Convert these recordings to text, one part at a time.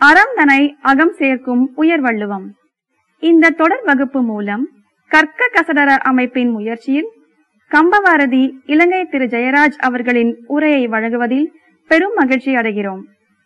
அறம் தனை அகம் சேர்க்கும் உயர்வள்ளுவம் இந்த தொடர் வகுப்பு மூலம் கற்க கசடர அமைப்பின் முயற்சியில் கம்பவாரதி இலங்கை திரு ஜெயராஜ் அவர்களின் உரையை வழங்குவதில் பெரும் மகிழ்ச்சி அடைகிறோம்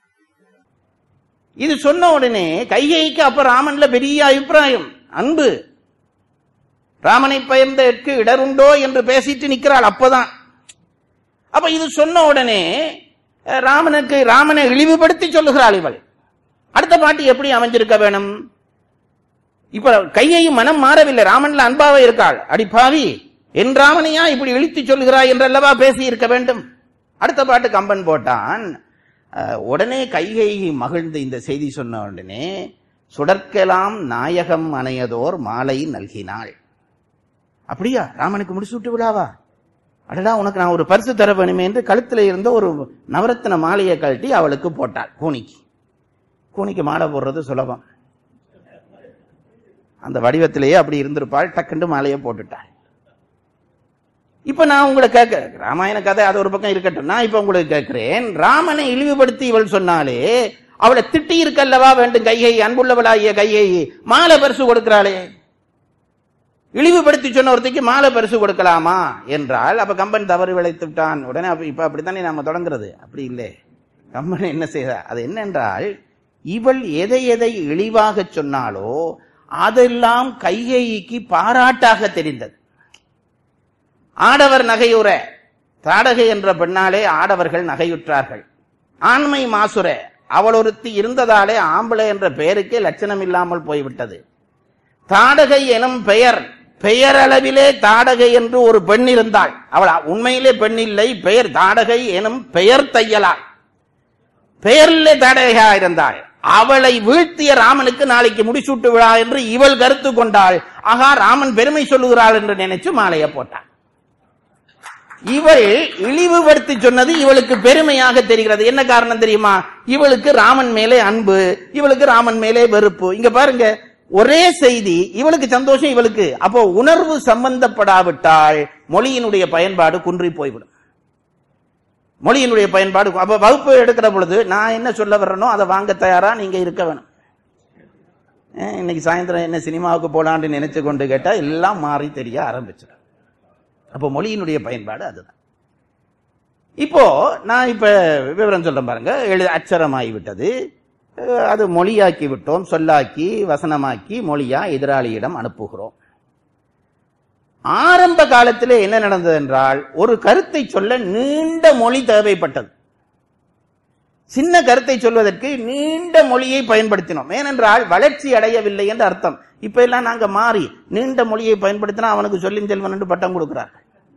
இது சொன்ன உடனே கைகைக்கு அப்ப ராமன்ல பெரிய அபிப்பிராயம் அன்பு ராமனை பயந்தற்கு இடருண்டோ என்று பேசிட்டு நிக்கிறாள் அப்பதான் அப்ப இது சொன்ன உடனே அஹ், ராமனுக்கு ராமனை இழிவுபடுத்தி சொல்லுகிறாள் இவள் அடுத்த பாட்டு எப்படி அமைஞ்சிருக்க வேணும் இப்ப கையையும் மனம் மாறவில்லை ராமன்ல அன்பாக இருக்காள் அடிப்பாவி என் ராமனையா இப்படி இழித்து சொல்லுகிறாய் என்றல்லவா பேசி இருக்க வேண்டும் அடுத்த பாட்டு கம்பன் போட்டான் அஹ், உடனே கைகை மகிழ்ந்து இந்த செய்தி சொன்ன உடனே சுடர்க்கலாம் நாயகம் அணையதோர் மாலை நல்கினாள் அப்படியா ராமனுக்கு முடிச்சு விட்டு விடாவா அடடா உனக்கு நான் ஒரு பரிசு தர வேணுமே என்று கழுத்துல இருந்த ஒரு நவரத்தின மாலையை கழட்டி அவளுக்கு போட்டாள் கூனிக்கு கூனிக்கு மாலை போடுறது சுலபம் அந்த வடிவத்திலேயே அப்படி இருந்திருப்பாள் டக்குண்டு மாலையை போட்டுட்டாள் இப்ப நான் உங்களை கேட்க ராமாயண கதை அது ஒரு பக்கம் இருக்கட்டும் நான் இப்ப உங்களுக்கு கேட்கிறேன் ராமனை இழிவுபடுத்தி இவள் சொன்னாலே அவளை திட்டி இருக்கல்லவா வேண்டும் கையை அன்புள்ளவளாகிய கையை மாலை பரிசு கொடுக்கிறாளே இழிவுபடுத்தி சொன்ன ஒருத்திக்கு மாலை பரிசு கொடுக்கலாமா என்றால் அப்ப கம்பன் தவறு விளைத்து விட்டான் உடனே அப்ப இப்ப அப்படித்தானே நாம தொடங்குறது அப்படி இல்லை கம்பன் என்ன செய்த அது என்னென்றால் இவள் எதை எதை இழிவாக சொன்னாலோ அதெல்லாம் கைகேயிக்கு பாராட்டாக தெரிந்தது ஆடவர் நகையுற தாடகை என்ற பெண்ணாலே ஆடவர்கள் நகையுற்றார்கள் ஆண்மை மாசுர அவள் ஒருத்தி இருந்ததாலே ஆம்பளை என்ற பெயருக்கே லட்சணம் இல்லாமல் போய்விட்டது தாடகை எனும் பெயர் பெயரளவிலே தாடகை என்று ஒரு பெண் இருந்தாள் அவள் உண்மையிலே பெண் இல்லை பெயர் தாடகை எனும் பெயர் தையலாள் பெயரிலே தாடகையா இருந்தாள் அவளை வீழ்த்திய ராமனுக்கு நாளைக்கு முடிசூட்டு விழா என்று இவள் கருத்து கொண்டாள் ஆகா ராமன் பெருமை சொல்லுகிறாள் என்று நினைச்சு மாலையை போட்டாள் இவள் இழிவுபடுத்தி சொன்னது இவளுக்கு பெருமையாக தெரிகிறது என்ன காரணம் தெரியுமா இவளுக்கு ராமன் மேலே அன்பு இவளுக்கு ராமன் மேலே வெறுப்பு இங்க பாருங்க ஒரே செய்தி இவளுக்கு சந்தோஷம் இவளுக்கு அப்போ உணர்வு சம்பந்தப்படாவிட்டால் மொழியினுடைய பயன்பாடு குன்றி போய்விடும் மொழியினுடைய பயன்பாடு அப்ப வகுப்பு எடுக்கிற பொழுது நான் என்ன சொல்ல வர்றேனோ அதை வாங்க தயாரா நீங்க இருக்க வேணும் அஹ் இன்னைக்கு சாயந்தரம் என்ன சினிமாவுக்கு போலான்னு நினைச்சு கொண்டு கேட்டா எல்லாம் மாறி தெரிய ஆரம்பிச்சிடும் அப்போ மொழியினுடைய பயன்பாடு அதுதான் இப்போ நான் இப்ப விவரம் சொல்றேன் பாருங்க எழு அச்சரமாகி விட்டது அஹ் அது மொழியாக்கி விட்டோம் சொல்லாக்கி வசனமாக்கி மொழியா எதிராளியிடம் அனுப்புகிறோம் ஆரம்ப காலத்திலே என்ன நடந்தது என்றால் ஒரு கருத்தை சொல்ல நீண்ட மொழி தேவைப்பட்டது சின்ன கருத்தை சொல்வதற்கு நீண்ட மொழியை பயன்படுத்தினோம் ஏனென்றால் வளர்ச்சி அடையவில்லை என்று அர்த்தம் இப்ப எல்லாம் நாங்க மாறி நீண்ட மொழியை பயன்படுத்தினா அவனுக்கு சொல்லின் செல்வன் என்று பட்டம் கொடுக்கிறார்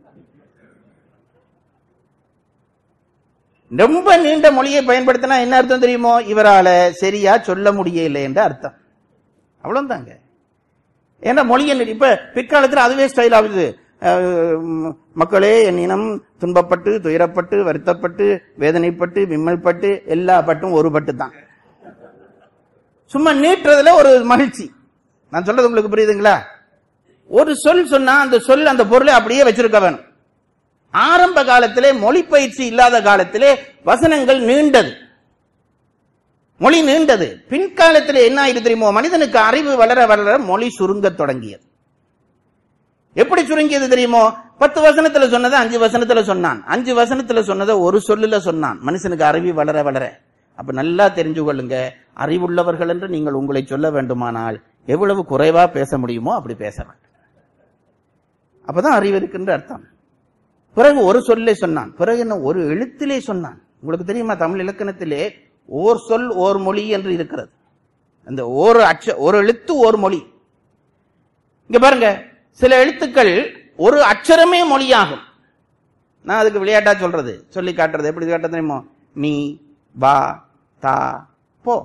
ரொம்ப நீண்ட மொழியை பயன்படுத்தினா என்ன அர்த்தம் தெரியுமோ இவரால சரியா சொல்ல முடியல என்று அர்த்தம் அவ்வளவுதாங்க ஏன்னா மொழியை இப்ப பிற்காலத்தில் அதுவே ஸ்டைல் ஆகுது அஹ், ம், மக்களே என் இனம் துன்பப்பட்டு துயரப்பட்டு வருத்தப்பட்டு வேதனைப்பட்டு விம்மல்பட்டு எல்லா பட்டும் ஒரு பட்டு தான் சும்மா நீட்டுறதுல ஒரு மகிழ்ச்சி நான் சொல்றது உங்களுக்கு புரியுதுங்களா ஒரு சொல் சொன்னா அந்த சொல் அந்த பொருளை அப்படியே வச்சிருக்க வேணும் ஆரம்ப காலத்திலே மொழி பயிற்சி இல்லாத காலத்திலே வசனங்கள் நீண்டது மொழி நீண்டது பின்காலத்தில் என்ன ஆயிடுது தெரியுமோ மனிதனுக்கு அறிவு வளர வளர மொழி சுருங்கத் தொடங்கியது எப்படி சுருங்கியது தெரியுமோ பத்து வசனத்துல சொன்னதை அஞ்சு வசனத்துல சொன்னான் அஞ்சு வசனத்துல சொன்னதை ஒரு சொல்லுல சொன்னான் மனுஷனுக்கு அறிவு வளர வளர அப்ப நல்லா தெரிஞ்சு கொள்ளுங்க அறிவுள்ளவர்கள் என்று நீங்கள் உங்களை சொல்ல வேண்டுமானால் எவ்வளவு குறைவா பேச முடியுமோ அப்படி பேச வேண்டும் அப்பதான் அறிவு இருக்குன்ற அர்த்தம் பிறகு ஒரு சொல்லே சொன்னான் பிறகு என்ன ஒரு எழுத்திலே சொன்னான் உங்களுக்கு தெரியுமா தமிழ் இலக்கணத்திலே ஓர் சொல் ஓர் மொழி என்று இருக்கிறது அந்த ஒரு அச்ச ஒரு எழுத்து ஓர் மொழி இங்க பாருங்க சில எழுத்துக்கள் ஒரு அச்சரமே மொழியாகும் நான் அதுக்கு விளையாட்டா சொல்றது சொல்லி காட்டுறது எப்படி காட்ட தெரியுமோ நீ வா தா போ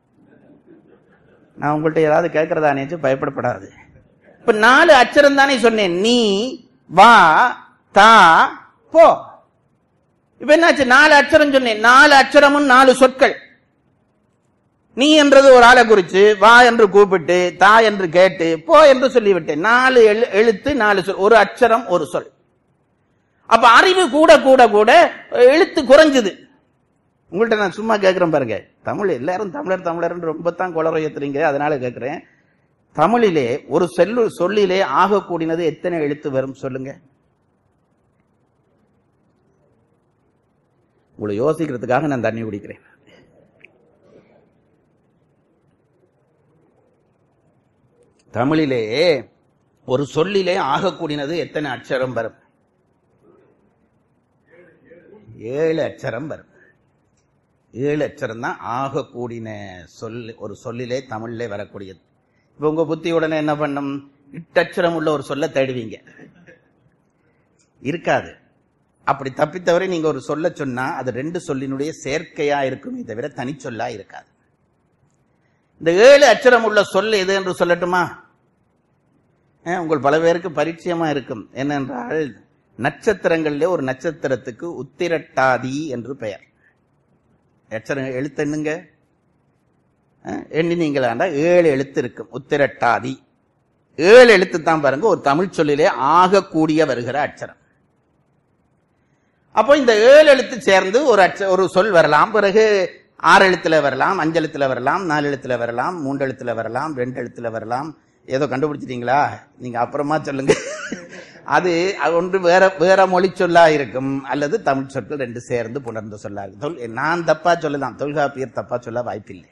நான் உங்கள்கிட்ட ஏதாவது கேட்கறதா நினைச்சு பயப்படப்படாது இப்ப நாலு அச்சரம் தானே சொன்னேன் நீ வா தா போ இப்ப என்னாச்சு நாலு அச்சரம் சொன்னேன் நாலு அச்சரமும் நாலு சொற்கள் நீ என்றது ஒரு ஆளை குறிச்சு வா என்று கூப்பிட்டு தா என்று கேட்டு போ என்று சொல்லிவிட்டேன் நாலு எழு- எழுத்து நாலு சொல் ஒரு அச்சரம் ஒரு சொல் அப்ப அறிவு கூட கூட கூட எழுத்து குறைஞ்சது உங்கள்ட்ட நான் சும்மா கேட்கிறேன் பாருங்க தமிழ் எல்லாரும் தமிழர் தமிழர்னு ரொம்ப தான் குளற ஏத்துறீங்க அதனால கேட்கிறேன் தமிழிலே ஒரு செல்லு சொல்லிலே ஆகக்கூடியது எத்தனை எழுத்து வரும் சொல்லுங்க உங்களை யோசிக்கிறதுக்காக நான் தண்ணி குடிக்கிறேன் தமிழிலே ஒரு சொல்லிலே ஆகக்கூடியது எத்தனை அட்சரம் வரும் ஏழு அட்சரம் வரும் ஏழு அட்சரம் தான் ஆகக்கூடின சொல் ஒரு சொல்லிலே தமிழிலே வரக்கூடியது இப்ப உங்க புத்தி உடனே என்ன பண்ணும் இட்டட்சரம் உள்ள ஒரு சொல்ல தேடுவீங்க இருக்காது அப்படி தப்பித்தவரை நீங்க ஒரு சொல்ல சொன்னா அது ரெண்டு சொல்லினுடைய சேர்க்கையா இருக்குமே தவிர தனிச்சொல்லா இருக்காது இந்த ஏழு அச்சரம் உள்ள சொல் எது என்று சொல்லட்டுமா அஹ், உங்கள் பல பேருக்கு பரிச்சயமா இருக்கும் என்னென்றால் நட்சத்திரங்களிலே ஒரு நட்சத்திரத்துக்கு உத்திரட்டாதி என்று பெயர் அச்சரம் எழுத்து என்னங்க அஹ், எண்ணினீங்களாண்டா ஏழு எழுத்து இருக்கும் உத்திரட்டாதி ஏழு எழுத்து தான் பாருங்க ஒரு தமிழ் சொல்லிலே ஆகக்கூடிய வருகிற அச்சரம் அப்போ இந்த ஏழு எழுத்து சேர்ந்து ஒரு அச்ச ஒரு சொல் வரலாம் பிறகு ஆறு எழுத்துல வரலாம் அஞ்சு எழுத்துல வரலாம் நாலு எழுத்துல வரலாம் மூன்று எழுத்துல வரலாம் ரெண்டு எழுத்துல வரலாம் ஏதோ கண்டுபிடிச்சிட்டீங்களா நீங்க அப்புறமா சொல்லுங்க அது அது ஒன்று வேற வேற மொழி சொல்லா இருக்கும் அல்லது தமிழ் சொற்கள் ரெண்டு சேர்ந்து புணர்ந்த சொல்லா இருக்கும் தொல் நான் தப்பா சொல்லலாம் தொல்காப்பியர் தப்பா சொல்ல வாய்ப்பில்லை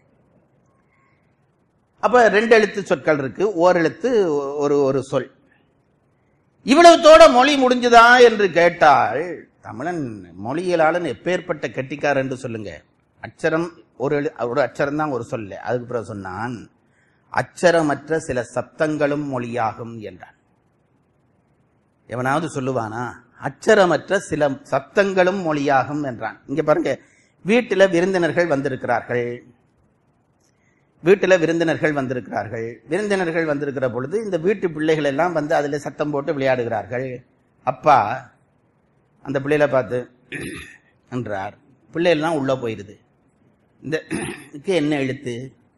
அப்ப ரெண்டு எழுத்து சொற்கள் இருக்கு ஓரெழுத்து ஒரு ஒரு சொல் இவ்வளவுத்தோட மொழி முடிஞ்சுதா என்று கேட்டால் தமிழன் மொழியியலாளன் எப்பேற்பட்ட கெட்டிக்காரன் என்று சொல்லுங்க அச்சரம் ஒரு எழு- ஒரு அச்சரம் தான் ஒரு சொல்ல அதுக்கு பிறகு சொன்னான் அச்சரமற்ற சில சப்தங்களும் மொழியாகும் என்றான் எவனாவது சொல்லுவானா அச்சரமற்ற சில சப்தங்களும் மொழியாகும் என்றான் இங்க பாருங்க வீட்டுல விருந்தினர்கள் வந்திருக்கிறார்கள் வீட்டுல விருந்தினர்கள் வந்திருக்கிறார்கள் விருந்தினர்கள் வந்திருக்கிற பொழுது இந்த வீட்டு பிள்ளைகள் எல்லாம் வந்து அதுல சத்தம் போட்டு விளையாடுகிறார்கள் அப்பா அந்த பிள்ளைகளை பார்த்து என்றார் பிள்ளைகள்லாம் உள்ள போயிருது இந்த இதுக்கு என்ன எழுத்து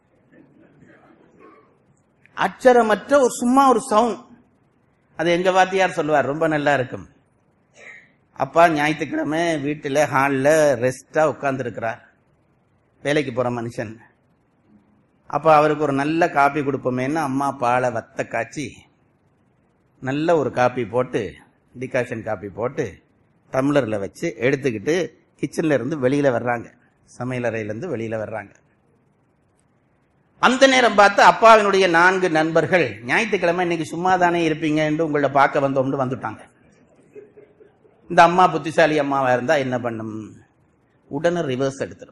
அச்சரமற்ற ஒரு சும்மா ஒரு சவுண்ட் அது எங்க வாத்தியார் சொல்லுவார் ரொம்ப நல்லா இருக்கும் அப்பா ஞாயிற்றுக்கிழமை வீட்டுல ஹாலில் ரெஸ்டா உட்கார்ந்துருக்கிறார் வேலைக்கு போற மனுஷன் அப்ப அவருக்கு ஒரு நல்ல காப்பி கொடுப்போமேன்னு அம்மா பாலை வத்த காய்ச்சி நல்ல ஒரு காப்பி போட்டு டிகாஷன் காப்பி போட்டு டம்ளர்ல வச்சு எடுத்துக்கிட்டு கிச்சன்ல இருந்து வெளியில வர்றாங்க சமையலறையில இருந்து வெளியில வர்றாங்க அந்த நேரம் பார்த்து அப்பாவினுடைய நான்கு நண்பர்கள் ஞாயிற்றுக்கிழமை இன்னைக்கு சும்மா தானே இருப்பீங்க என்று உங்களை பார்க்க வந்தோம்னு வந்துட்டாங்க இந்த அம்மா புத்திசாலி அம்மாவா இருந்தா என்ன பண்ணும் உடனே ரிவர்ஸ் எடுத்துரும்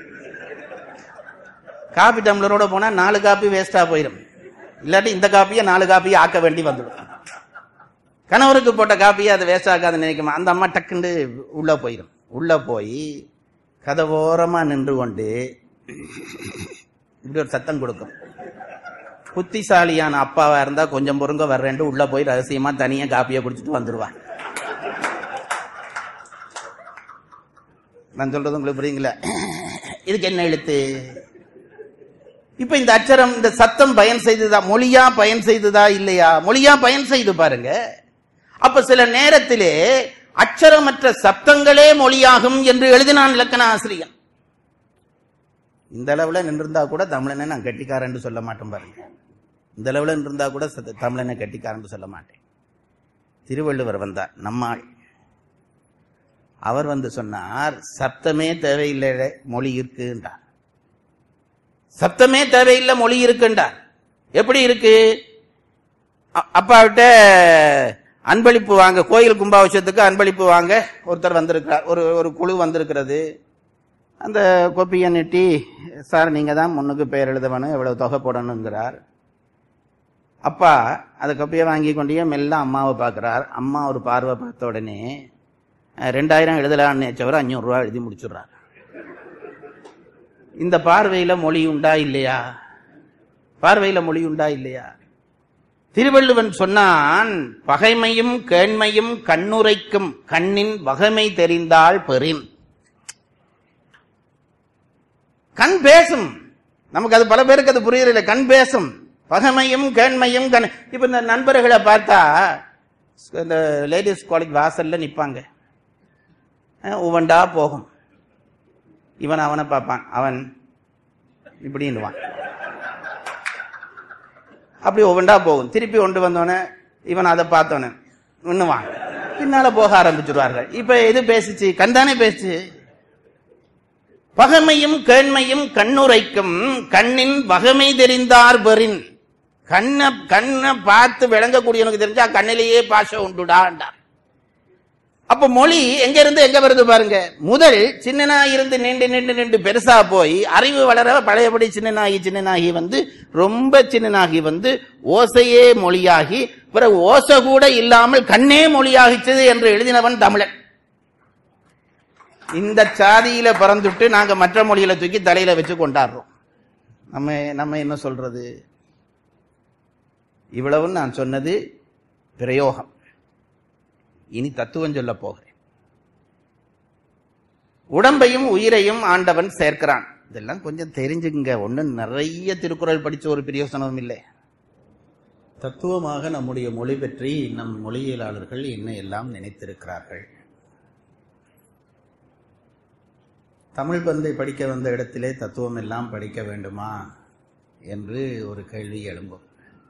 காபி டம்ளரோட போனா நாலு காப்பி வேஸ்டா போயிடும் இல்லாட்டி இந்த காப்பியை நாலு காப்பியை ஆக்க வேண்டி வந்துடும் கணவருக்கு போட்ட காப்பியை அதை வேஸ்ட் ஆக்காத நினைக்குமா அந்த அம்மா டக்குண்டு உள்ள போயிடும் உள்ள போய் கதவோரமா நின்று கொண்டு இப்படி ஒரு சத்தம் கொடுக்கும் புத்திசாலியான அப்பாவா இருந்தா கொஞ்சம் பொறுங்க வர்றேன்ட்டு உள்ள போய் ரகசியமா தனியா காப்பியை குடிச்சிட்டு வந்துருவான் நான் சொல்றது உங்களுக்கு புரியுங்களா இதுக்கு என்ன எழுத்து இப்ப இந்த அச்சரம் இந்த சத்தம் பயன் செய்ததா மொழியா பயன் செய்ததா இல்லையா மொழியா பயன் செய்து பாருங்க அப்ப சில நேரத்திலே அச்சரமற்ற சப்தங்களே மொழியாகும் என்று எழுதினான் இலக்கண ஆசிரியன் இந்த அளவுல நின்றிருந்தா கூட தமிழனை நான் கெட்டிக்காரன் சொல்ல மாட்டேன் பாருங்க இந்த அளவுல நின்றிருந்தா கூட சத்த- தமிழனை கெட்டிக்காரன் சொல்ல மாட்டேன் திருவள்ளுவர் வந்தார் நம்மாள் அவர் வந்து சொன்னார் சப்தமே தேவையில்லை மொழி இருக்குன்றார் சப்தமே தேவையில்லை மொழி இருக்குன்றார் எப்படி இருக்கு அ- அப்பாவிட்ட அன்பளிப்பு வாங்க கோயில் கும்பாபிஷேகத்துக்கு அன்பளிப்பு வாங்க ஒருத்தர் வந்திருக்கிறார் ஒரு ஒரு குழு வந்திருக்கிறது அந்த கோப்பியை நீட்டி சார் நீங்க தான் முன்னுக்கு பெயர் எழுதவனும் எவ்வளவு தொகை போடணுங்கிறார் அப்பா அந்த கொப்பியை வாங்கி கொண்டே மெல்ல அம்மாவை பார்க்கிறார் அம்மா ஒரு பார்வை பார்த்த உடனே அஹ், ரெண்டாயிரம் எழுதலான்னு நினைச்சவர் அஞ்சூறு ரூபா எழுதி முடிச்சுடுறார் இந்த பார்வையில மொழி உண்டா இல்லையா பார்வையில மொழி உண்டா இல்லையா திருவள்ளுவன் சொன்னான் பகைமையும் கேண்மையும் கண்ணுரைக்கும் கண்ணின் வகைமை தெரிந்தால் பெறின் கண் பேசும் நமக்கு அது பல பேருக்கு அது புரியல கண் பேசும் பகைமையும் கேண்மையும் கண் இப்ப இந்த நண்பர்களை பார்த்தா இந்த லேடிஸ் காலேஜ் வாசல்ல நிப்பாங்க அஹ் ஒவ்வொன்றா போகும் இவன் அவனை பார்ப்பான் அவன் இப்படின்னுவான் அப்படி ஒவ்வொன்றா போகும் திருப்பி கொண்டு வந்தோடனே இவன் அதை பார்த்தோன்னே இன்னுவான் பின்னால போக ஆரம்பிச்சிருவார்கள் இப்ப எது பேசுச்சு கண் தானே பேசுச்சு பகமையும் கேண்மையும் கண்ணுரைக்கும் கண்ணின் வகமை தெரிந்தார் பெறின் கண்ணை கண்ணை பார்த்து விளங்கக்கூடியவனுக்கு தெரிஞ்சா கண்ணிலேயே பாஷை உண்டுடாண்டார் அப்ப மொழி எங்க இருந்து எங்க வருது பாருங்க முதல் சின்னனா இருந்து நின்று நின்று நின்று பெருசா போய் அறிவு வளர பழையபடி சின்னனாகி சின்னனாகி வந்து ரொம்ப சின்னனாகி வந்து ஓசையே மொழியாகி பிறகு ஓசை கூட இல்லாமல் கண்ணே மொழியாகிச்சது என்று எழுதினவன் தமிழன் இந்த சாதியில பிறந்துட்டு நாங்க மற்ற மொழியில தூக்கி தலையில வச்சு கொண்டாடுறோம் நம்ம நம்ம என்ன சொல்றது இவ்வளவு நான் சொன்னது பிரயோகம் இனி தத்துவம் சொல்ல போகிறேன் உடம்பையும் உயிரையும் ஆண்டவன் சேர்க்கிறான் இதெல்லாம் கொஞ்சம் தெரிஞ்சுங்க ஒன்னும் நிறைய திருக்குறள் படிச்ச ஒரு பிரயோசனமும் இல்லை தத்துவமாக நம்முடைய மொழி பற்றி நம் மொழியியலாளர்கள் என்ன எல்லாம் நினைத்திருக்கிறார்கள் தமிழ் பந்தை படிக்க வந்த இடத்திலே தத்துவம் எல்லாம் படிக்க வேண்டுமா என்று ஒரு கேள்வி எழும்பும்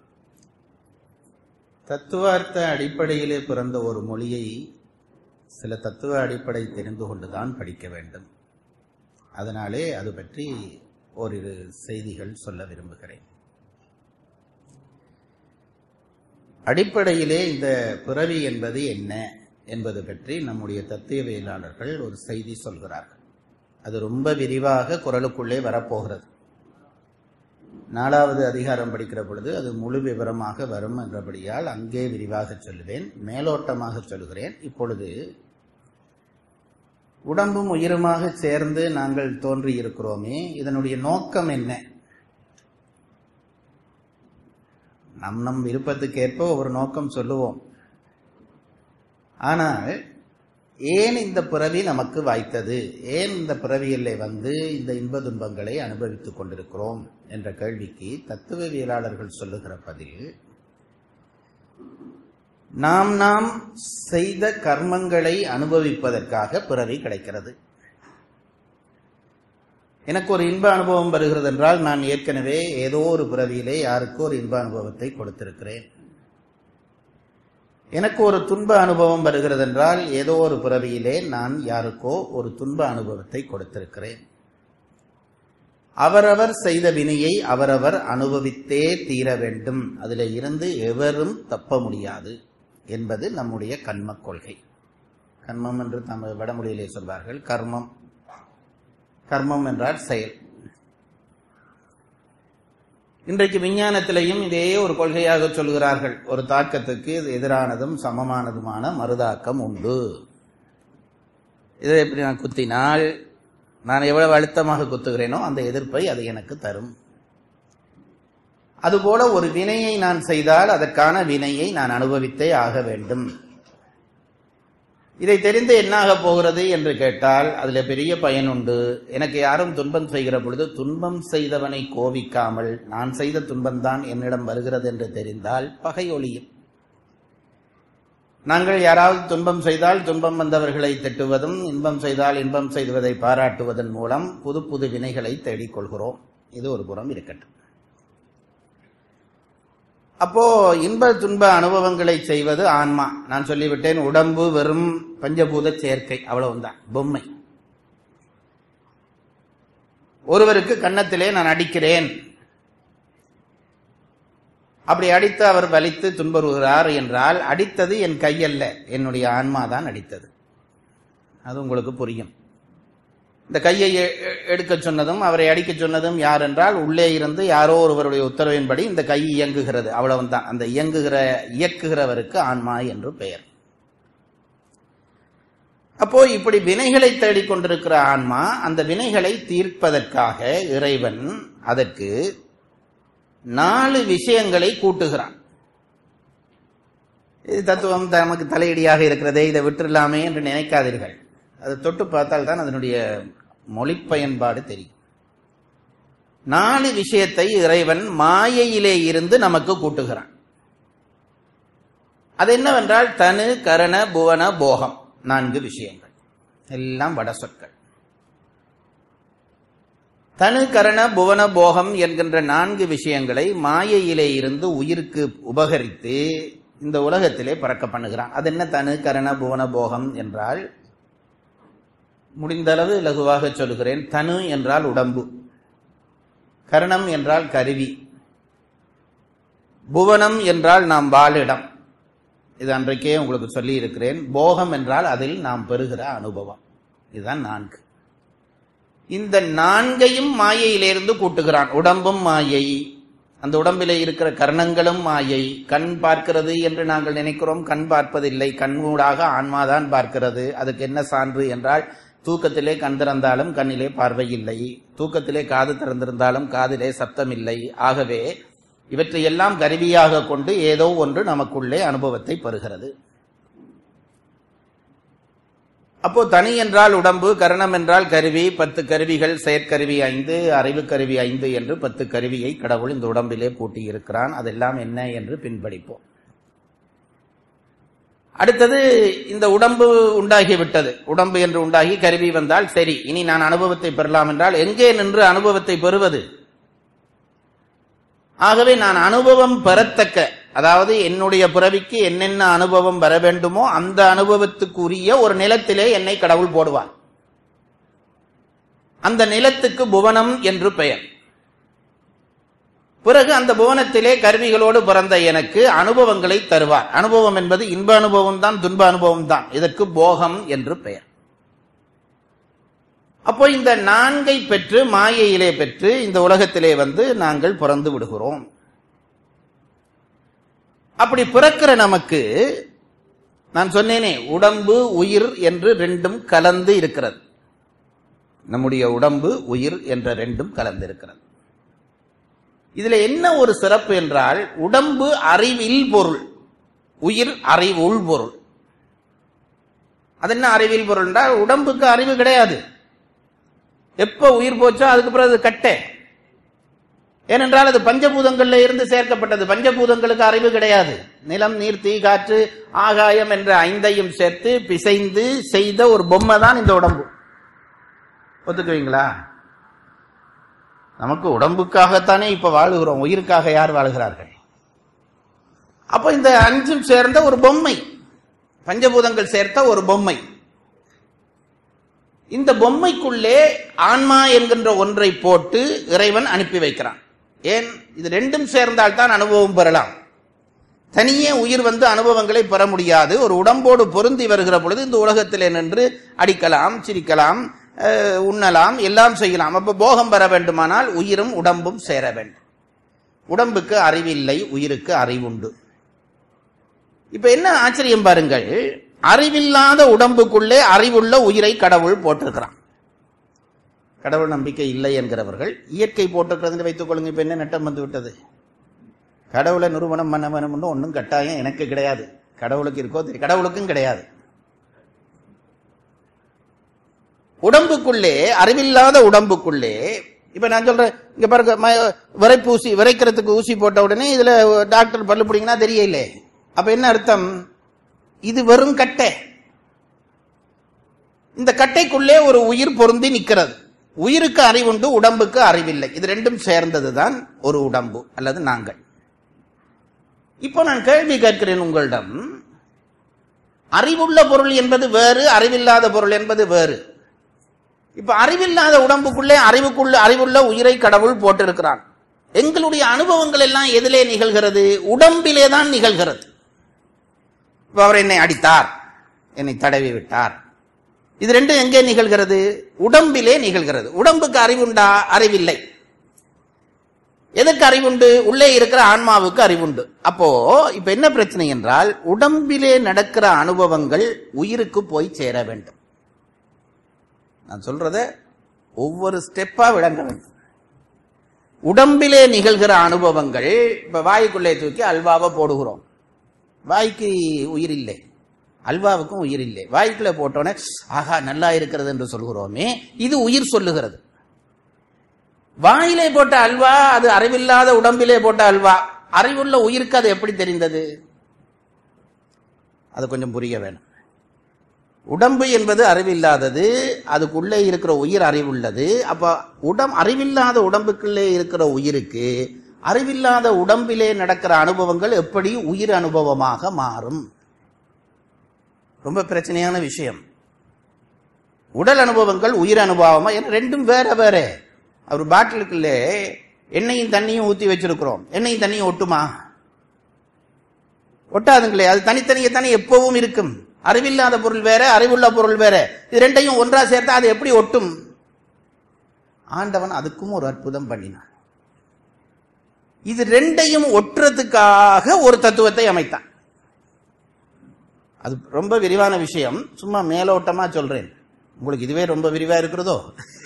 தத்துவார்த்த அடிப்படையிலே பிறந்த ஒரு மொழியை சில தத்துவ அடிப்படை தெரிந்து கொண்டுதான் படிக்க வேண்டும் அதனாலே அது பற்றி ஓரிரு செய்திகள் சொல்ல விரும்புகிறேன் அடிப்படையிலே இந்த பிறவி என்பது என்ன என்பது பற்றி நம்முடைய தத்துவவியலாளர்கள் ஒரு செய்தி சொல்கிறார்கள் அது ரொம்ப விரிவாக குரலுக்குள்ளே வரப்போகிறது நாலாவது அதிகாரம் படிக்கிற பொழுது அது முழு விவரமாக வரும் என்றபடியால் அங்கே விரிவாக சொல்லுவேன் மேலோட்டமாக சொல்லுகிறேன் இப்பொழுது உடம்பும் உயிருமாக சேர்ந்து நாங்கள் தோன்றி இருக்கிறோமே இதனுடைய நோக்கம் என்ன நம் நம் விருப்பத்துக்கேற்ப ஒரு நோக்கம் சொல்லுவோம் ஆனால் ஏன் இந்த பிறவி நமக்கு வாய்த்தது ஏன் இந்த பிறவியிலே வந்து இந்த இன்ப துன்பங்களை அனுபவித்துக் கொண்டிருக்கிறோம் என்ற கேள்விக்கு தத்துவவியலாளர்கள் சொல்லுகிற பதில் நாம் நாம் செய்த கர்மங்களை அனுபவிப்பதற்காக பிறவி கிடைக்கிறது எனக்கு ஒரு இன்ப அனுபவம் வருகிறது என்றால் நான் ஏற்கனவே ஏதோ ஒரு பிறவியிலே யாருக்கோ ஒரு இன்ப அனுபவத்தை கொடுத்திருக்கிறேன் எனக்கு ஒரு துன்ப அனுபவம் வருகிறது என்றால் ஏதோ ஒரு பிறவியிலே நான் யாருக்கோ ஒரு துன்ப அனுபவத்தை கொடுத்திருக்கிறேன் அவரவர் செய்த வினையை அவரவர் அனுபவித்தே தீர வேண்டும் அதில் இருந்து எவரும் தப்ப முடியாது என்பது நம்முடைய கர்ம கொள்கை கர்மம் என்று தமிழ் வடமொழியிலே சொல்வார்கள் கர்மம் கர்மம் என்றால் செயல் இன்றைக்கு விஞ்ஞானத்திலையும் இதே ஒரு கொள்கையாக சொல்கிறார்கள் ஒரு தாக்கத்துக்கு எதிரானதும் சமமானதுமான மறுதாக்கம் உண்டு இதை எப்படி நான் குத்தினால் நான் எவ்வளவு அழுத்தமாக குத்துகிறேனோ அந்த எதிர்ப்பை அது எனக்கு தரும் அதுபோல ஒரு வினையை நான் செய்தால் அதற்கான வினையை நான் அனுபவித்தே ஆக வேண்டும் இதை தெரிந்து என்னாக போகிறது என்று கேட்டால் அதுல பெரிய பயன் உண்டு எனக்கு யாரும் துன்பம் செய்கிற பொழுது துன்பம் செய்தவனை கோபிக்காமல் நான் செய்த துன்பம்தான் என்னிடம் வருகிறது என்று தெரிந்தால் பகை ஒளியும் நாங்கள் யாராவது துன்பம் செய்தால் துன்பம் வந்தவர்களை திட்டுவதும் இன்பம் செய்தால் இன்பம் செய்வதை பாராட்டுவதன் மூலம் புது புது வினைகளை தேடிக்கொள்கிறோம் இது ஒரு புறம் இருக்கட்டும் அப்போ இன்ப துன்ப அனுபவங்களை செய்வது ஆன்மா நான் சொல்லிவிட்டேன் உடம்பு வெறும் பஞ்சபூத சேர்க்கை அவ்வளவுதான் பொம்மை ஒருவருக்கு கன்னத்திலே நான் அடிக்கிறேன் அப்படி அடித்து அவர் வலித்து துன்புறுகிறார் என்றால் அடித்தது என் கையல்ல என்னுடைய ஆன்மா தான் அடித்தது அது உங்களுக்கு புரியும் இந்த கையை எடுக்க சொன்னதும் அவரை அடிக்க சொன்னதும் யார் என்றால் உள்ளே இருந்து யாரோ ஒருவருடைய உத்தரவின்படி இந்த கை இயங்குகிறது அவ்வளவுதான் அந்த இயங்குகிற இயக்குகிறவருக்கு ஆன்மா என்று பெயர் அப்போ இப்படி வினைகளை தேடிக்கொண்டிருக்கிற ஆன்மா அந்த வினைகளை தீர்ப்பதற்காக இறைவன் அதற்கு நாலு விஷயங்களை கூட்டுகிறான் இது தத்துவம் நமக்கு தலையடியாக இருக்கிறதே இதை விட்டுலாமே என்று நினைக்காதீர்கள் அதை தொட்டு பார்த்தால் தான் அதனுடைய மொழி பயன்பாடு தெரியும் நாலு விஷயத்தை இறைவன் மாயையிலே இருந்து நமக்கு கூட்டுகிறான் அது என்னவென்றால் தனு கரண புவன போகம் நான்கு விஷயங்கள் எல்லாம் வட சொற்கள் தனு கரண புவன போகம் என்கின்ற நான்கு விஷயங்களை மாயையிலே இருந்து உயிருக்கு உபகரித்து இந்த உலகத்திலே பறக்க பண்ணுகிறான் அது என்ன தனு கரண புவன போகம் என்றால் முடிந்தளவு லகுவாக சொல்கிறேன் தனு என்றால் உடம்பு கரணம் என்றால் கருவி புவனம் என்றால் நாம் வாழிடம் இது அன்றைக்கே உங்களுக்கு சொல்லி இருக்கிறேன் போகம் என்றால் அதில் நாம் பெறுகிற அனுபவம் இதுதான் நான்கு இந்த நான்கையும் மாயையிலிருந்து கூட்டுகிறான் உடம்பும் மாயை அந்த உடம்பிலே இருக்கிற கர்ணங்களும் மாயை கண் பார்க்கிறது என்று நாங்கள் நினைக்கிறோம் கண் பார்ப்பதில்லை கண்மூடாக ஆன்மாதான் பார்க்கிறது அதுக்கு என்ன சான்று என்றால் தூக்கத்திலே கண் திறந்தாலும் கண்ணிலே பார்வை இல்லை தூக்கத்திலே காது திறந்திருந்தாலும் காதிலே சப்தம் இல்லை ஆகவே இவற்றையெல்லாம் கருவியாக கொண்டு ஏதோ ஒன்று நமக்குள்ளே அனுபவத்தை பெறுகிறது அப்போ தனி என்றால் உடம்பு கரணம் என்றால் கருவி பத்து கருவிகள் செயற்கருவி ஐந்து அறிவு கருவி ஐந்து என்று பத்து கருவியை கடவுள் இந்த உடம்பிலே பூட்டி இருக்கிறான் அதெல்லாம் என்ன என்று பின்படிப்போம் அடுத்தது இந்த உடம்பு உண்டாகிவிட்டது உடம்பு என்று உண்டாகி கருவி வந்தால் சரி இனி நான் அனுபவத்தை பெறலாம் என்றால் எங்கே நின்று அனுபவத்தை பெறுவது ஆகவே நான் அனுபவம் பெறத்தக்க அதாவது என்னுடைய பிறவிக்கு என்னென்ன அனுபவம் வர வேண்டுமோ அந்த அனுபவத்துக்குரிய ஒரு நிலத்திலே என்னை கடவுள் போடுவார் அந்த நிலத்துக்கு புவனம் என்று பெயர் பிறகு அந்த புவனத்திலே கருவிகளோடு பிறந்த எனக்கு அனுபவங்களை தருவார் அனுபவம் என்பது இன்ப அனுபவம் தான் துன்ப அனுபவம் தான் இதற்கு போகம் என்று பெயர் அப்போ இந்த நான்கை பெற்று மாயையிலே பெற்று இந்த உலகத்திலே வந்து நாங்கள் பிறந்து விடுகிறோம் அப்படி பிறக்கிற நமக்கு நான் சொன்னேனே உடம்பு உயிர் என்று ரெண்டும் கலந்து இருக்கிறது நம்முடைய உடம்பு உயிர் என்ற ரெண்டும் கலந்து இருக்கிறது இதுல என்ன ஒரு சிறப்பு என்றால் உடம்பு அறிவில் பொருள் உயிர் அறிவுள் பொருள் அது என்ன அறிவில் பொருள் என்றால் உடம்புக்கு அறிவு கிடையாது எப்ப உயிர் போச்சோ அதுக்கு பிறகு அது கட்டை ஏனென்றால் அது பஞ்சபூதங்கள்ல இருந்து சேர்க்கப்பட்டது பஞ்சபூதங்களுக்கு அறிவு கிடையாது நிலம் நீர் தீ காற்று ஆகாயம் என்ற ஐந்தையும் சேர்த்து பிசைந்து செய்த ஒரு பொம்மை தான் இந்த உடம்பு ஒத்துக்குவீங்களா நமக்கு உடம்புக்காகத்தானே இப்ப வாழுகிறோம் உயிருக்காக யார் வாழுகிறார்கள் அப்போ இந்த அஞ்சும் சேர்ந்த ஒரு பொம்மை பஞ்சபூதங்கள் சேர்த்த ஒரு பொம்மை இந்த பொம்மைக்குள்ளே ஆன்மா என்கின்ற ஒன்றை போட்டு இறைவன் அனுப்பி வைக்கிறான் ஏன் இது ரெண்டும் சேர்ந்தால் தான் அனுபவம் பெறலாம் தனியே உயிர் வந்து அனுபவங்களை பெற முடியாது ஒரு உடம்போடு பொருந்தி வருகிற பொழுது இந்த உலகத்திலே நின்று அடிக்கலாம் சிரிக்கலாம் அஹ், உண்ணலாம் எல்லாம் செய்யலாம் அப்ப போகம் பெற வேண்டுமானால் உயிரும் உடம்பும் சேர வேண்டும் உடம்புக்கு அறிவில்லை உயிருக்கு அறிவுண்டு இப்ப என்ன ஆச்சரியம் பாருங்கள் அறிவில்லாத உடம்புக்குள்ளே அறிவுள்ள உயிரை கடவுள் போட்டிருக்கிறான் கடவுள் நம்பிக்கை இல்லை என்கிறவர்கள் இயற்கை போட்டிருக்கிறதுன்னு வைத்துக் கொள்ளுங்க இப்ப என்ன நட்டம் வந்து விட்டது கடவுளை நிறுவனம் பண்ண வேணும்னு ஒன்றும் கட்டாயம் எனக்கு கிடையாது கடவுளுக்கு இருக்கோ தெரியும் கடவுளுக்கும் கிடையாது உடம்புக்குள்ளே அறிவில்லாத உடம்புக்குள்ளே இப்ப நான் சொல்றேன் இங்க பாருங்க ம- விரைப்பூசி விரைக்கிறதுக்கு ஊசி போட்ட உடனே இதுல டாக்டர் பல்லு பிடிங்கன்னா தெரியல அப்ப என்ன அர்த்தம் இது வெறும் கட்டை இந்த கட்டைக்குள்ளே ஒரு உயிர் பொருந்தி நிக்கிறது உயிருக்கு அறிவுண்டு உடம்புக்கு அறிவில்லை இது ரெண்டும் சேர்ந்ததுதான் ஒரு உடம்பு அல்லது நாங்கள் இப்போ நான் கேள்வி கேட்கிறேன் உங்களிடம் அறிவுள்ள பொருள் என்பது வேறு அறிவில்லாத பொருள் என்பது வேறு இப்ப அறிவில்லாத உடம்புக்குள்ளே அறிவுக்குள்ள அறிவுள்ள உயிரை கடவுள் போட்டிருக்கிறான் எங்களுடைய அனுபவங்கள் எல்லாம் எதிலே நிகழ்கிறது உடம்பிலே தான் நிகழ்கிறது இப்ப அவர் என்னை அடித்தார் என்னை தடவி விட்டார் இது ரெண்டும் எங்கே நிகழ்கிறது உடம்பிலே நிகழ்கிறது உடம்புக்கு அறிவுண்டா அறிவில்லை எதற்கு அறிவுண்டு உள்ளே இருக்கிற ஆன்மாவுக்கு அறிவுண்டு அப்போ இப்ப என்ன பிரச்சனை என்றால் உடம்பிலே நடக்கிற அனுபவங்கள் உயிருக்கு போய் சேர வேண்டும் நான் சொல்றத ஒவ்வொரு ஸ்டெப்பா விளங்க வேண்டும் உடம்பிலே நிகழ்கிற அனுபவங்கள் இப்ப வாய்க்குள்ளே தூக்கி அல்வாவை போடுகிறோம் வாய்க்கு உயிர் இல்லை அல்வாவுக்கும் உயிர் இல்லை வாய்க்குள்ளே போட்டோன்னே ஆகா நல்லா இருக்கிறது என்று சொல்கிறோமே இது உயிர் சொல்லுகிறது வாயிலே போட்ட அல்வா அது அறிவில்லாத உடம்பிலே போட்ட அல்வா அறிவுள்ள உயிருக்கு அது எப்படி தெரிந்தது அது கொஞ்சம் புரிய வேணும் உடம்பு என்பது அறிவில்லாதது அதுக்குள்ளே இருக்கிற உயிர் அறிவுள்ளது அப்ப உடம் அறிவில்லாத உடம்புக்குள்ளே இருக்கிற உயிருக்கு அறிவில்லாத உடம்பிலே நடக்கிற அனுபவங்கள் எப்படி உயிர் அனுபவமாக மாறும் ரொம்ப பிரச்சனையான விஷயம் உடல் அனுபவங்கள் உயிர் அனுபவமா ஏன்னா ரெண்டும் வேற வேற ஒரு பாட்டிலுக்குள்ளே எண்ணெயும் தண்ணியும் ஊத்தி வச்சிருக்கிறோம் எண்ணெயும் தண்ணியும் ஒட்டுமா ஒட்டாதுங்களே அது தனித்தனியே தானே எப்பவும் இருக்கும் அறிவில்லாத பொருள் வேற அறிவுள்ள பொருள் வேற இது ரெண்டையும் ஒன்றா சேர்த்தா அது எப்படி ஒட்டும் ஆண்டவன் அதுக்கும் ஒரு அற்புதம் பண்ணினான் இது ரெண்டையும் ஒட்டுறதுக்காக ஒரு தத்துவத்தை அமைத்தான் அது ரொம்ப விரிவான விஷயம் சும்மா மேலோட்டமா சொல்றேன் உங்களுக்கு இதுவே ரொம்ப விரிவா இருக்கிறதோ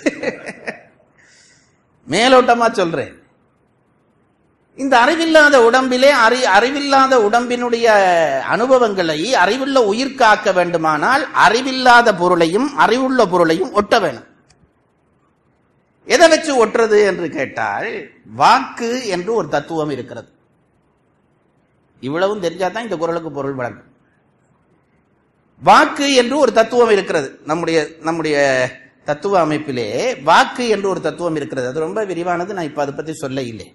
மேலோட்டமா சொல்றேன் இந்த அறிவில்லாத உடம்பிலே அறி அறிவில்லாத உடம்பினுடைய அனுபவங்களை அறிவுள்ள உயிர் காக்க வேண்டுமானால் அறிவில்லாத பொருளையும் அறிவுள்ள பொருளையும் ஒட்ட வேணும் எதை வச்சு ஒட்டுறது என்று கேட்டால் வாக்கு என்று ஒரு தத்துவம் இருக்கிறது இவ்வளவும் தெரிஞ்சாதான் இந்த குரலுக்கு பொருள் வழங்கும் வாக்கு என்று ஒரு தத்துவம் இருக்கிறது நம்முடைய நம்முடைய தத்துவ அமைப்பிலே வாக்கு என்று ஒரு தத்துவம் இருக்கிறது அது ரொம்ப விரிவானது நான் இப்ப அதை பத்தி சொல்ல இல்லை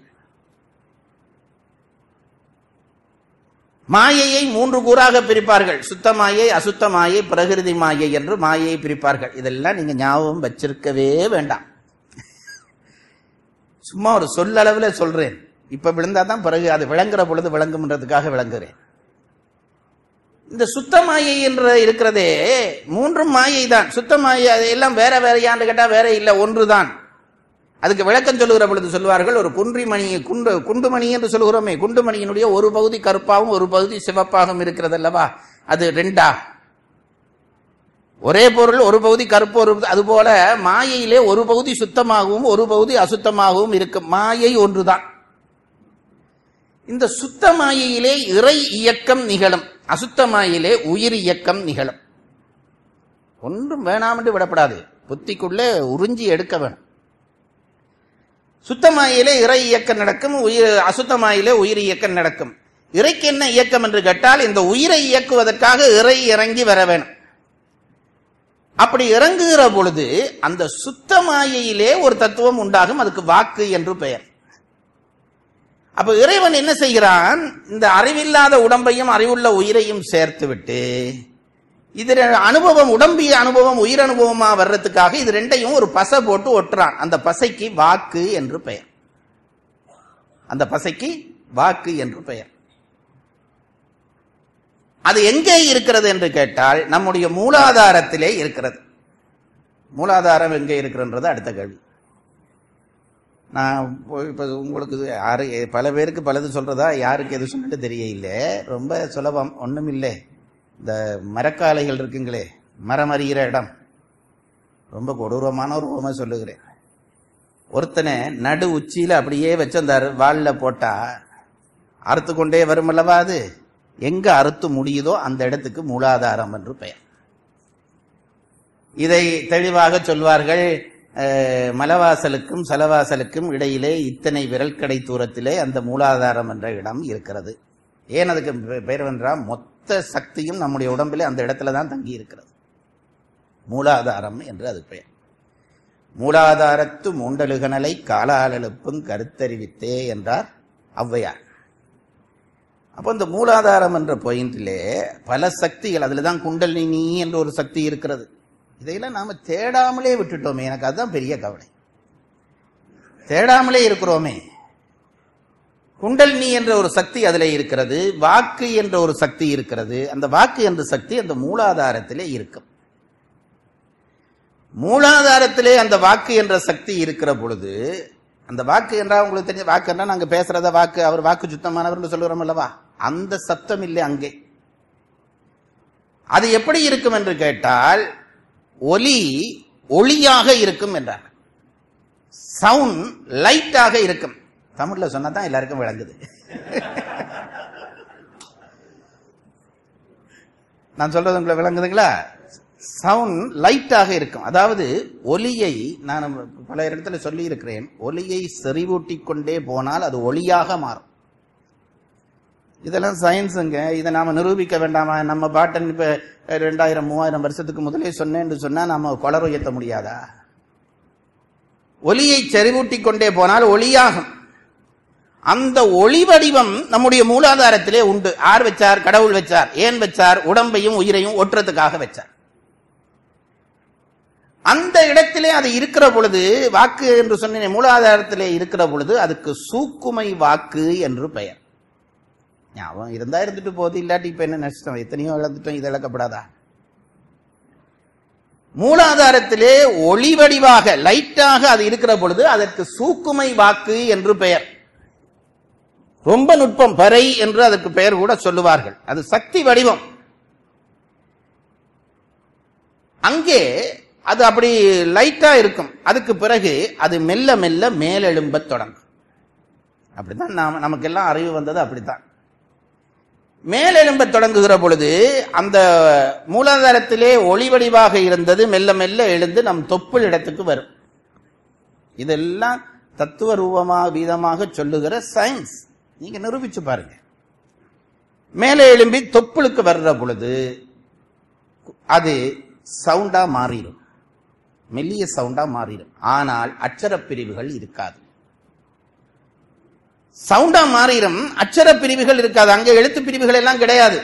மாயையை மூன்று கூறாக பிரிப்பார்கள் சுத்த மாயை அசுத்த மாயை பிரகிருதி மாயை என்று மாயையை பிரிப்பார்கள் இதெல்லாம் நீங்க ஞாபகம் வச்சிருக்கவே வேண்டாம் சும்மா ஒரு சொல்லளவுல சொல்றேன் இப்ப விழுந்தாதான் பிறகு அது விளங்குற பொழுது விளங்கும்ன்றதுக்காக விளங்குறேன் இந்த சுத்த மாயை என்ற இருக்கிறதே மூன்றும் மாயை தான் சுத்த மாயை அது எல்லாம் வேற வேறையான்னு கேட்டா வேற இல்ல ஒன்றுதான் அதுக்கு விளக்கம் சொல்லுகிற பொழுது சொல்வார்கள் ஒரு குன்றிமணி குண்டு குண்டுமணி என்று சொல்லுகிறோமே குண்டுமணியினுடைய ஒரு பகுதி கருப்பாகவும் ஒரு பகுதி சிவப்பாகவும் இருக்கிறது அல்லவா அது ரெண்டா ஒரே பொருள் ஒரு பகுதி கருப்பு ஒரு அதுபோல மாயையிலே ஒரு பகுதி சுத்தமாகவும் ஒரு பகுதி அசுத்தமாகவும் இருக்கும் மாயை ஒன்றுதான் இந்த சுத்த மாயையிலே இறை இயக்கம் நிகழும் அசுத்த மாயிலே உயிர் இயக்கம் நிகழும் ஒன்றும் வேணாம் என்று விடப்படாது புத்திக்குள்ளே உறிஞ்சி எடுக்க வேணும் சுத்தமாயிலே இறை இயக்கம் நடக்கும் உயிர் அசுத்தமாயிலே உயிர் இயக்கம் நடக்கும் இறைக்கு என்ன இயக்கம் என்று கேட்டால் இந்த உயிரை இயக்குவதற்காக இறை இறங்கி வர வேணும் அப்படி இறங்குகிற பொழுது அந்த சுத்தமாயிலே ஒரு தத்துவம் உண்டாகும் அதுக்கு வாக்கு என்று பெயர் அப்ப இறைவன் என்ன செய்கிறான் இந்த அறிவில்லாத உடம்பையும் அறிவுள்ள உயிரையும் சேர்த்து விட்டு இது அனுபவம் உடம்பிய அனுபவம் உயிர் அனுபவமா வர்றதுக்காக இது ரெண்டையும் ஒரு பசை போட்டு ஒட்டுறான் அந்த பசைக்கு வாக்கு என்று பெயர் அந்த பசைக்கு வாக்கு என்று பெயர் அது எங்கே இருக்கிறது என்று கேட்டால் நம்முடைய மூலாதாரத்திலே இருக்கிறது மூலாதாரம் எங்கே இருக்கிறன்றது அடுத்த கேள்வி நான் இப்போ உங்களுக்கு யாரு பல பேருக்கு பலது சொல்றதா யாருக்கு எது சொல்லிட்டு தெரியல ரொம்ப சுலபம் ஒன்றும் இல்லை இந்த மரக்காலைகள் இருக்குங்களே மரம் அறிகிற இடம் ரொம்ப கொடூரமான ஒரு உண்மை சொல்லுகிறேன் ஒருத்தனை நடு உச்சியில அப்படியே வச்சு அந்த வாளில் போட்டா அறுத்து கொண்டே வரும் அல்லவா அது எங்க அறுத்து முடியுதோ அந்த இடத்துக்கு மூலாதாரம் என்று பெயர் இதை தெளிவாக சொல்வார்கள் மலவாசலுக்கும் சலவாசலுக்கும் இடையிலே இத்தனை விரல் கடை தூரத்திலே அந்த மூலாதாரம் என்ற இடம் இருக்கிறது ஏன் அதுக்கு பெயர் என்றால் மொத்த சக்தியும் நம்முடைய உடம்பிலே அந்த இடத்துல தான் தங்கி இருக்கிறது மூலாதாரம் என்று அது பெயர் மூலாதாரத்து மூண்டலுகனலை காலாலெழுப்பும் கருத்தறிவித்தே என்றார் ஔவையார் அப்போ இந்த மூலாதாரம் என்ற பாயிண்டிலே பல சக்திகள் அதுல தான் குண்டலினி என்ற ஒரு சக்தி இருக்கிறது இதையெல்லாம் நாம தேடாமலே விட்டுட்டோமே எனக்கு அதுதான் பெரிய கவலை தேடாமலே இருக்கிறோமே குண்டலினி என்ற ஒரு சக்தி அதில் இருக்கிறது வாக்கு என்ற ஒரு சக்தி இருக்கிறது அந்த வாக்கு என்ற சக்தி அந்த மூலாதாரத்திலே இருக்கும் மூலாதாரத்திலே அந்த வாக்கு என்ற சக்தி இருக்கிற பொழுது அந்த வாக்கு என்றா உங்களுக்கு தெரிஞ்ச வாக்கு என்றா நாங்க பேசுறத வாக்கு அவர் வாக்கு சுத்தமானவர் சொல்லுறோம் அல்லவா அந்த சத்தம் இல்லை அங்கே அது எப்படி இருக்கும் என்று கேட்டால் ஒலி ஒளியாக இருக்கும் என்றார் சவுண்ட் லைட்டாக இருக்கும் தமிழ்ல சொன்னா தான் எல்லாருக்கும் விளங்குது நான் சொல்றது உங்களை விளங்குதுங்களா சவுண்ட் லைட்டாக இருக்கும் அதாவது ஒலியை நான் பல இடத்துல சொல்லி இருக்கிறேன் ஒலியை செறிவூட்டி கொண்டே போனால் அது ஒளியாக மாறும் இதெல்லாம் சயின்ஸுங்க இதை நாம நிரூபிக்க வேண்டாமா நம்ம பாட்டன் இப்ப ரெண்டாயிரம் மூவாயிரம் வருஷத்துக்கு முதலே சொன்னேன்னு சொன்னா நாம குளர் உயர்த்த முடியாதா ஒளியை செறிவூட்டி கொண்டே போனால் ஒளியாகும் அந்த ஒளி வடிவம் நம்முடைய மூலாதாரத்திலே உண்டு ஆர் வச்சார் கடவுள் வச்சார் ஏன் வச்சார் உடம்பையும் உயிரையும் ஒட்டுறதுக்காக வச்சார் அந்த இடத்திலே அது இருக்கிற பொழுது வாக்கு என்று சொன்னேன் மூலாதாரத்திலே இருக்கிற பொழுது அதுக்கு சூக்குமை வாக்கு என்று பெயர் ஞாபகம் இருந்தா இருந்துட்டு போகுது இல்லாட்டி இப்ப என்ன நஷ்டம் எத்தனையோ இழந்துட்டோம் இது இழக்கப்படாதா மூலாதாரத்திலே ஒளி வடிவாக லைட்டாக அது இருக்கிற பொழுது அதற்கு சூக்குமை வாக்கு என்று பெயர் ரொம்ப நுட்பம் பறை என்று அதற்கு பெயர் கூட சொல்லுவார்கள் அது சக்தி வடிவம் அங்கே அது அப்படி லைட்டா இருக்கும் அதுக்கு பிறகு அது மெல்ல மெல்ல மேலெழும்பத் தொடங்கும் அப்படித்தான் நாம நமக்கெல்லாம் அறிவு வந்தது அப்படித்தான் மேலெழும்பத் தொடங்குகிற பொழுது அந்த மூலாதாரத்திலே ஒளி வடிவாக இருந்தது மெல்ல மெல்ல எழுந்து நம் தொப்புள் இடத்துக்கு வரும் இதெல்லாம் தத்துவ ரூபமாக வீதமாக சொல்லுகிற சயின்ஸ் நீங்க நிரூபிச்சு பாருங்க மேலே எழும்பி தொப்புளுக்கு வர்ற பொழுது அது சவுண்டா மாறிடும் மெல்லிய சவுண்டா மாறிடும் ஆனால் அச்சர பிரிவுகள் இருக்காது சவுண்டா மாறிடும் அச்சர பிரிவுகள் இருக்காது அங்க எழுத்து பிரிவுகள் எல்லாம் கிடையாது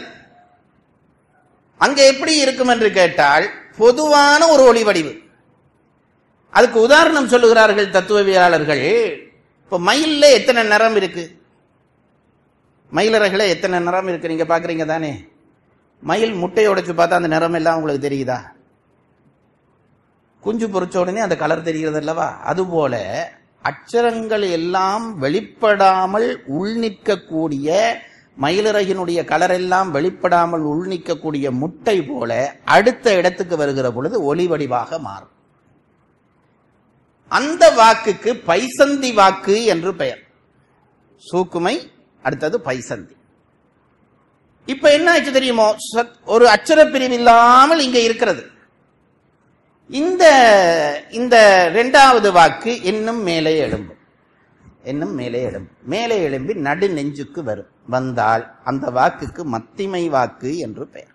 அங்க எப்படி இருக்கும் என்று கேட்டால் பொதுவான ஒரு ஒளி வடிவு அதுக்கு உதாரணம் சொல்லுகிறார்கள் தத்துவவியலாளர்கள் இப்ப மயில்ல எத்தனை நிறம் இருக்கு மயிலறைகள எத்தனை நிறம் இருக்கு நீங்க பாக்குறீங்க தானே மயில் முட்டையை உடைச்சு பார்த்தா அந்த நிறம் எல்லாம் உங்களுக்கு தெரியுதா குஞ்சு பொறிச்ச உடனே அந்த கலர் தெரிகிறது அல்லவா அதுபோல அச்சரங்கள் எல்லாம் வெளிப்படாமல் உள்நிற்கக்கூடிய மயிலிறகினுடைய கலர் எல்லாம் வெளிப்படாமல் உள்நிற்கக்கூடிய முட்டை போல அடுத்த இடத்துக்கு வருகிற பொழுது ஒளி வடிவாக மாறும் அந்த வாக்குக்கு பைசந்தி வாக்கு என்று பெயர் சூக்குமை அடுத்தது பைசந்தி இப்ப என்ன ஆச்சு தெரியுமோ சத்- ஒரு அச்சர பிரிவு இல்லாமல் இங்க இருக்கிறது இந்த இந்த இரண்டாவது வாக்கு இன்னும் மேலே எழும்பும் இன்னும் மேலே எழும்பும் மேலே எழும்பி நடு நெஞ்சுக்கு வரும் வந்தால் அந்த வாக்குக்கு மத்திமை வாக்கு என்று பெயர்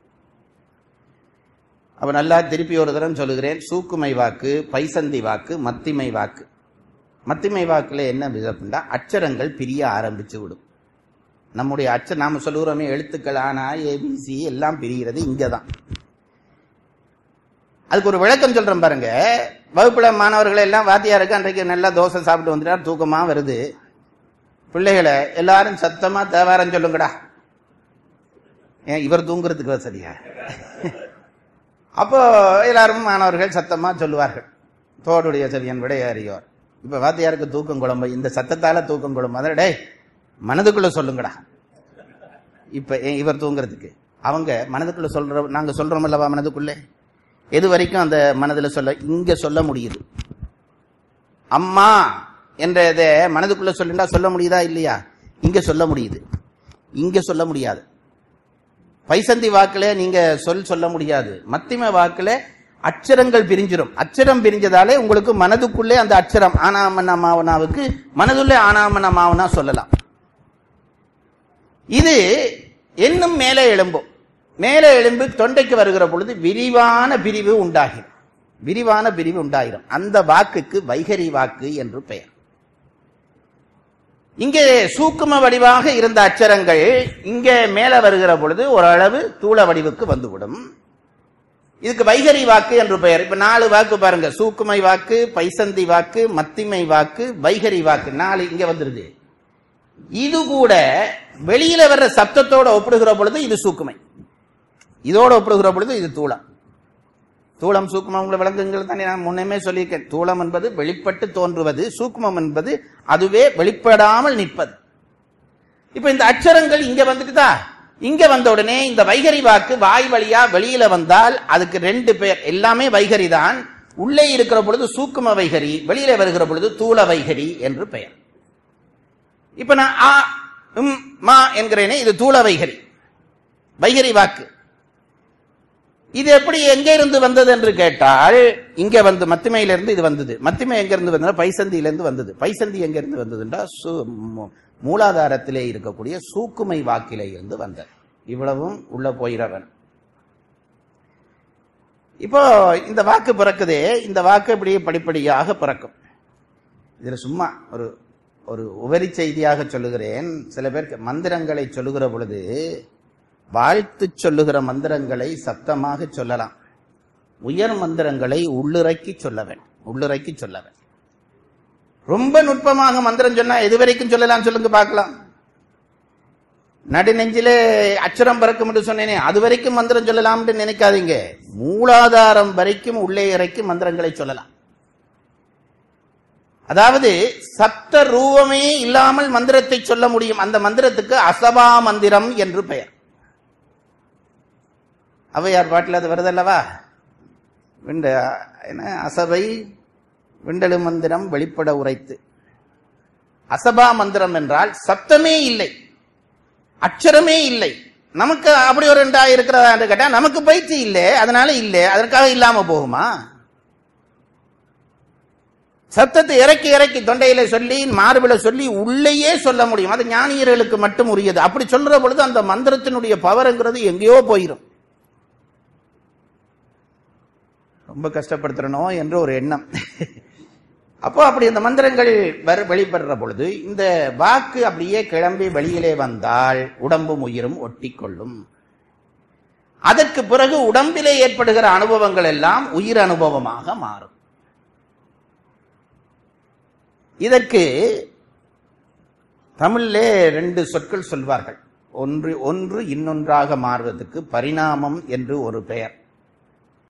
அப்ப நல்லா திருப்பி ஒரு தரம் சொல்லுகிறேன் சூக்குமை வாக்கு பைசந்தி வாக்கு மத்திமை வாக்கு மத்திமை வாக்குல என்ன விதப்புண்டா அச்சரங்கள் பிரிய ஆரம்பிச்சு விடும் நம்முடைய அச்ச நாம சொல்லுகிறோமே எழுத்துக்கள் ஆனா ஏபிசி எல்லாம் பிரிகிறது இங்கதான் அதுக்கு ஒரு விளக்கம் சொல்றேன் பாருங்க வகுப்புல மாணவர்கள் எல்லாம் வாத்தியாருக்கு அன்றைக்கு நல்லா தோசை சாப்பிட்டு வந்துட்டார் தூக்கமா வருது பிள்ளைகளை எல்லாரும் சத்தமா தேவாரம் சொல்லுங்கடா ஏன் இவர் தூங்குறதுக்கு வசதியா அப்போ எல்லாரும் மாணவர்கள் சத்தமா சொல்லுவார்கள் தோடுடைய செவியன் விடையாறியோர் இப்ப வாத்தியாருக்கு தூக்கம் குழம்பு இந்த சத்தத்தால தூக்கம் குழம்பு அதில் டேய் மனதுக்குள்ள சொல்லுங்கடா இப்ப ஏன் இவர் தூங்குறதுக்கு அவங்க மனதுக்குள்ள சொல்ற நாங்க சொல்றோம் அல்லவா மனதுக்குள்ளே எது வரைக்கும் அந்த மனதுல சொல்ல இங்க சொல்ல முடியுது அம்மா என்ற இதை மனதுக்குள்ள சொல்லிண்டா சொல்ல முடியுதா இல்லையா இங்க சொல்ல முடியுது இங்க சொல்ல முடியாது பைசந்தி வாக்குல நீங்க சொல் சொல்ல முடியாது மத்திம வாக்குல அச்சரங்கள் பிரிஞ்சிரும் அச்சரம் பிரிஞ்சதாலே உங்களுக்கு மனதுக்குள்ளே அந்த அச்சரம் ஆனாமன மாவனாவுக்கு மனதுள்ளே ஆனாமன மாவனா சொல்லலாம் இது இன்னும் மேலே எழும்பும் மேலே எழும்பி தொண்டைக்கு வருகிற பொழுது விரிவான பிரிவு உண்டாகிடும் விரிவான பிரிவு உண்டாகிடும் அந்த வாக்குக்கு வைகரி வாக்கு என்று பெயர் இங்கே சூக்கும வடிவாக இருந்த அச்சரங்கள் இங்கே மேலே வருகிற பொழுது ஓரளவு தூள வடிவுக்கு வந்துவிடும் இதுக்கு வைகரி வாக்கு என்று பெயர் இப்ப நாலு வாக்கு பாருங்க சூக்குமை வாக்கு பைசந்தி வாக்கு மத்திமை வாக்கு வைகரி வாக்கு நாலு இங்க வந்துருது இது கூட வெளியில வர்ற சப்தத்தோட ஒப்பிடுகிற பொழுது இது சூக்குமை இதோட ஒப்பிடுகிற பொழுது இது தூளம் தூளம் சூக்குமம் உங்களை விளங்குங்கள் தானே நான் முன்னமே சொல்லியிருக்கேன் தூளம் என்பது வெளிப்பட்டு தோன்றுவது சூக்குமம் என்பது அதுவே வெளிப்படாமல் நிற்பது இப்ப இந்த அச்சரங்கள் இங்க வந்துட்டுதா இங்க வந்த உடனே இந்த வைகரி வாக்கு வாய் வழியா வெளியில வந்தால் அதுக்கு ரெண்டு பேர் எல்லாமே வைகரி தான் உள்ளே இருக்கிற பொழுது சூக்கும வைகரி வெளியில வருகிற பொழுது தூள வைகரி என்று பெயர் இப்ப நான் ஆ உம் மா என்கிறேனே இது தூள வைகரி வைகரி வாக்கு இது எப்படி எங்க இருந்து வந்தது என்று கேட்டால் இங்க வந்து மத்திமையிலிருந்து இது வந்தது மத்திமை எங்க இருந்து வந்தது பைசந்தியிலிருந்து வந்தது பைசந்தி எங்க இருந்து வந்ததுன்றா சு- மு- மூலாதாரத்திலே இருக்கக்கூடிய சூக்குமை வாக்கிலே இருந்து வந்தது இவ்வளவும் உள்ள போயிடவன் இப்போ இந்த வாக்கு பிறக்குதே இந்த வாக்கு இப்படியே படிப்படியாக பிறக்கும் இதுல சும்மா ஒரு ஒரு உபரி செய்தியாக சொல்லுகிறேன் சில பேருக்கு மந்திரங்களை சொல்லுகிற பொழுது வாழ்த்து சொல்லுகிற மந்திரங்களை சத்தமாக சொல்லலாம் உயர் மந்திரங்களை உள்ளுரைக்கி சொல்ல வேண்டும் உள்ளுரைக்கி சொல்ல வேண்டும் ரொம்ப நுட்பமாக மந்திரம் சொன்னா எது வரைக்கும் சொல்லலாம் சொல்லுங்க பார்க்கலாம் நடுநெஞ்சிலே அச்சரம் பிறக்கும் என்று சொன்னேனே அது வரைக்கும் மந்திரம் சொல்லலாம்னு நினைக்காதீங்க மூலாதாரம் வரைக்கும் உள்ளே இறக்கி மந்திரங்களை சொல்லலாம் அதாவது சப்த ரூபமே இல்லாமல் மந்திரத்தை சொல்ல முடியும் அந்த மந்திரத்துக்கு அசபா மந்திரம் என்று பெயர் அவையார் பாட்டில் அது வருதல்லவா விண்ட என்ன அசபை விண்டலு மந்திரம் வெளிப்பட உரைத்து அசபா மந்திரம் என்றால் சப்தமே இல்லை அச்சரமே இல்லை நமக்கு அப்படி ஒரு ரெண்டா இருக்கிறதா என்று கேட்டா நமக்கு பயிற்சி இல்லை அதனால இல்லை அதற்காக இல்லாம போகுமா சத்தத்தை இறக்கி இறக்கி தொண்டையில சொல்லி மார்பில சொல்லி உள்ளேயே சொல்ல முடியும் அது ஞானியர்களுக்கு மட்டும் உரியது அப்படி சொல்ற பொழுது அந்த மந்திரத்தினுடைய பவர்ங்கிறது எங்கேயோ போயிடும் ரொம்ப கஷ்டப்படுத்துறனோ என்ற ஒரு எண்ணம் அப்போ அப்படி இந்த மந்திரங்கள் வரு வெளிப்படுற பொழுது இந்த வாக்கு அப்படியே கிளம்பி வெளியிலே வந்தால் உடம்பும் உயிரும் ஒட்டிக்கொள்ளும் அதற்கு பிறகு உடம்பிலே ஏற்படுகிற அனுபவங்கள் எல்லாம் உயிர் அனுபவமாக மாறும் இதற்கு தமிழிலே ரெண்டு சொற்கள் சொல்வார்கள் ஒன்று ஒன்று இன்னொன்றாக மாறுவதற்கு பரிணாமம் என்று ஒரு பெயர்